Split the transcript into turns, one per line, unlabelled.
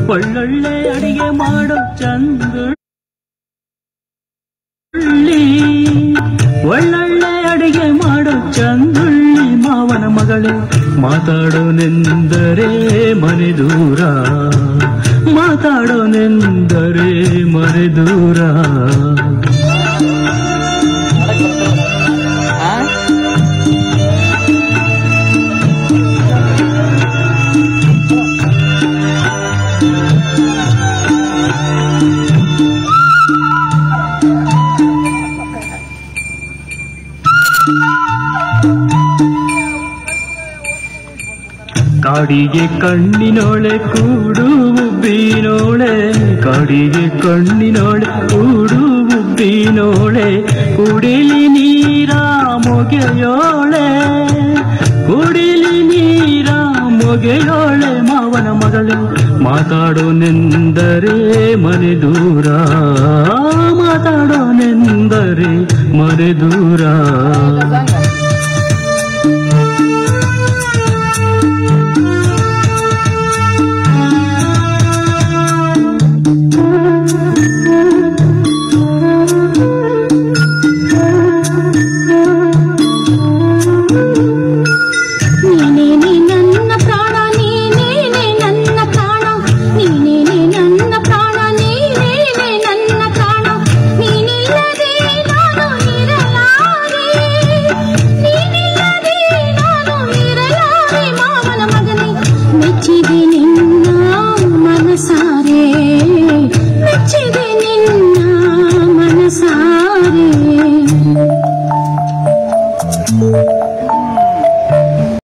ಒಳ್ಳೊಳ್ಳೆ ಅಡಿಗೆ ಮಾಡೋ ಚಂದುಳ್ಳಿ ಒಳ್ಳೊಳ್ಳೆ ಅಡಿಗೆ ಮಾಡೋ ಚಂದುಳ್ಳಿ ಮಾವನ ಮಗಳೇ ಮಾತಾಡೋನೆಂದರೆ ಮನೆ ದೂರ ಮಾತಾಡೋನೆಂದರೆ ಮನೆ ದೂರ ಕಾಡಿಗೆ ಕಣ್ಣಿನೊಳೆ ಕೂಡು ಉಬ್ಬಿನೋಳೆ ಕಾಡಿಗೆ ಕಣ್ಣಿನೊಳೆ ಕೂಡು ಉಬ್ಬಿನೋಳೆ ಕುಡಿಲಿ ನೀರ ಮೊಗೆಯೋಳೆ ಕುಡಿಲಿ ನೀರ ಮೊಗೆಯೋಳೆ ಮಾವನ ಮಗಳು ಮಾತಾಡೋನೆಂದರೆ ಮನೆ ದೂರ ಮಾತಾಡೋನೆಂದರೆ ಮನೆ ದೂರ